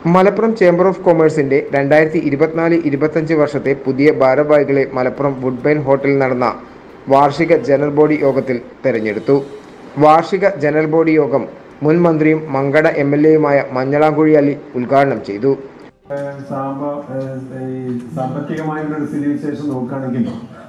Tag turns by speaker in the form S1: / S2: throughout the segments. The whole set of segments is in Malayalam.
S1: മലപ്പുറം ചേംബർ ഓഫ് കൊമേഴ്സിന്റെ രണ്ടായിരത്തി ഇരുപത്തിനാല് ഇരുപത്തഞ്ച് വർഷത്തെ പുതിയ ഭാരവാഹികളെ മലപ്പുറം വുഡ്ബൈൻ ഹോട്ടലിൽ നടന്ന വാർഷിക ജനറൽ ബോഡി യോഗത്തിൽ തെരഞ്ഞെടുത്തു വാർഷിക ജനറൽ ബോഡി യോഗം മുൻ മന്ത്രിയും മങ്കട എം എൽ എയുമായ മഞ്ഞളാംകുഴി അലി ഉദ്ഘാടനം ചെയ്തു
S2: ഏഹ് സാമ്പ- ഏഹ് ഈ സാമ്പത്തികമായിട്ടുള്ള ഒരു സ്ഥിതിവിശേഷം നോക്കുകയാണെങ്കിൽ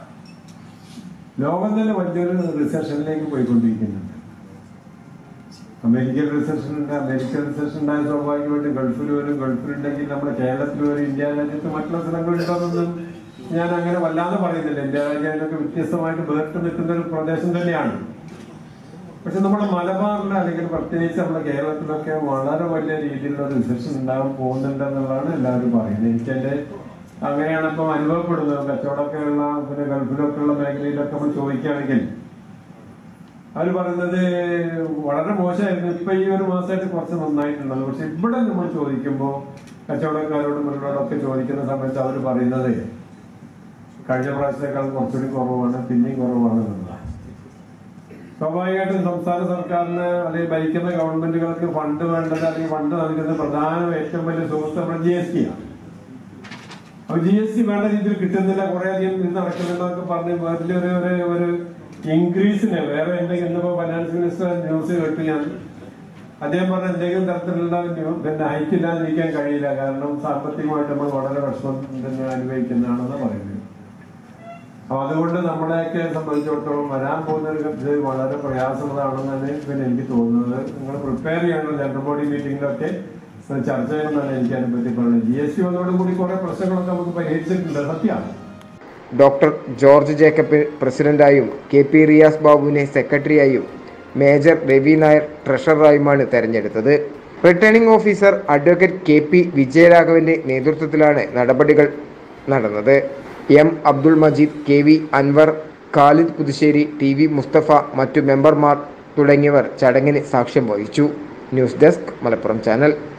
S2: ലോകം തന്നെ വലിയൊരു റിസഷനിലേക്ക് പോയിക്കൊണ്ടിരിക്കുന്നുണ്ട് അമേരിക്കൻ റിസഷൻ ഉണ്ട് അമേരിക്കൻ റിസഷൻ ഉണ്ടായ സ്വാഭാവികമായിട്ട് ഗൾഫിൽ വരും ഗൾഫിലുണ്ടെങ്കിൽ നമ്മുടെ കേരളത്തിൽ വരും ഇന്ത്യ രാജ്യത്ത് മറ്റുള്ള സ്ഥലങ്ങളിലുണ്ടോന്നൊന്നും ഞാൻ അങ്ങനെ വല്ലാതെ പറയുന്നില്ല ഇന്ത്യ രാജ്യത്തിനൊക്കെ വ്യത്യസ്തമായിട്ട് വേറിട്ട് നിൽക്കുന്ന ഒരു പ്രദേശം തന്നെയാണ് പക്ഷെ നമ്മുടെ മലബാറിൽ അല്ലെങ്കിൽ പ്രത്യേകിച്ച് നമ്മുടെ കേരളത്തിലൊക്കെ വളരെ വലിയ രീതിയിലുള്ള റിസഷൻ ഉണ്ടാകാൻ പോകുന്നുണ്ട് എന്നുള്ളതാണ് എല്ലാവരും പറയുന്നത് എനിക്കെന്റെ അങ്ങനെയാണ് ഇപ്പം അനുഭവപ്പെടുന്നത് കച്ചവടമൊക്കെ ഉള്ള പിന്നെ ഗൾഫിലൊക്കെ ഉള്ള മേഖലയിലൊക്കെ നമ്മൾ ചോദിക്കുകയാണെങ്കിൽ അവർ പറയുന്നത് വളരെ മോശമായിരുന്നു ഇപ്പൊ ഈ ഒരു മാസമായിട്ട് കുറച്ച് നന്നായിട്ടുള്ളത് പക്ഷെ ഇവിടെ നമ്മൾ ചോദിക്കുമ്പോൾ കച്ചവടക്കാരോടും ഇവരോടൊക്കെ ചോദിക്കുന്ന സമയത്ത് അവർ പറയുന്നത് കഴിഞ്ഞ പ്രാവശ്യത്തേക്കാൾ കുറച്ചുകൂടി കുറവാണ് പിന്നെയും കുറവാണ് എന്നുള്ളതാണ് സ്വാഭാവികമായിട്ടും സംസ്ഥാന സർക്കാരിന് അല്ലെങ്കിൽ ഭരിക്കുന്ന ഗവൺമെന്റുകൾക്ക് ഫണ്ട് വേണ്ടത് അല്ലെങ്കിൽ ഫണ്ട് നൽകുന്ന പ്രധാന ഏറ്റവും വലിയ സുഹൃത്ത് നമ്മുടെ ജി എസ് ടി ആണ് അപ്പൊ ജി എസ് ടി വേണ്ട രീതിയിൽ കിട്ടുന്നില്ല കുറെ അധികം ഇത് നടക്കുന്നുണ്ടെന്നൊക്കെ പറഞ്ഞ് വലിയൊരു ഒരു ഒരു ഇൻക്രീസിന് വേറെ എന്തെങ്കിലും ഇന്നിപ്പോ ഫൈനാൻസ് മിനിസ്റ്റർ ന്യൂസ് കേട്ടു ഞാൻ അദ്ദേഹം പറഞ്ഞ എന്തെങ്കിലും തരത്തിലുള്ള ന്യൂ- പിന്നെ ഹൈക്കില്ലാതിരിക്കാൻ കഴിയില്ല കാരണം സാമ്പത്തികമായിട്ട് നമ്മൾ വളരെ വിഷമം തന്നെ അനുഭവിക്കുന്നതാണെന്ന് പറയുന്നത് അപ്പൊ അതുകൊണ്ട് നമ്മളെയൊക്കെ സംബന്ധിച്ചിടത്തോളം വരാൻ പോകുന്ന ഒരു ഇത് വളരെ പ്രയാസമുള്ളതാണെന്നാണ് പിന്നെ എനിക്ക് തോന്നുന്നത് നിങ്ങൾ പ്രിപ്പയർ ചെയ്യണം ജനറൽ ബോഡി മീറ്റിംഗിലൊക്കെ ചർച്ച ചെയ്യണമെന്നാണ് എനിക്ക് അതിനെ പറ്റി പറയുന്നത് ജി എസ് ടി വന്നതോടുകൂടി കുറെ പ്രശ്നങ്ങളൊക്കെ നമുക്ക് പരിഹരിച്ചിട്ടുണ്ട് സത്യമാണ്
S1: ഡോക്ടർ ജോർജ് ജേക്കബ് പ്രസിഡന്റായും കെ പി റിയാസ് ബാബുവിനെ സെക്രട്ടറിയായും മേജർ രവി നായർ ട്രഷററായുമാണ് തെരഞ്ഞെടുത്തത് returning officer advocate K P വിജയരാഘവന്റെ നേതൃത്വത്തിലാണ് നടപടികൾ നടന്നത് M Abdul Majeed K V Anwar Khalid Puthussery T V Mustafa മറ്റു മെമ്പർമാർ തുടങ്ങിയവർ ചടങ്ങിന് സാക്ഷ്യം വഹിച്ചു ന്യൂസ് ഡെസ്ക് മലപ്പുറം ചാനൽ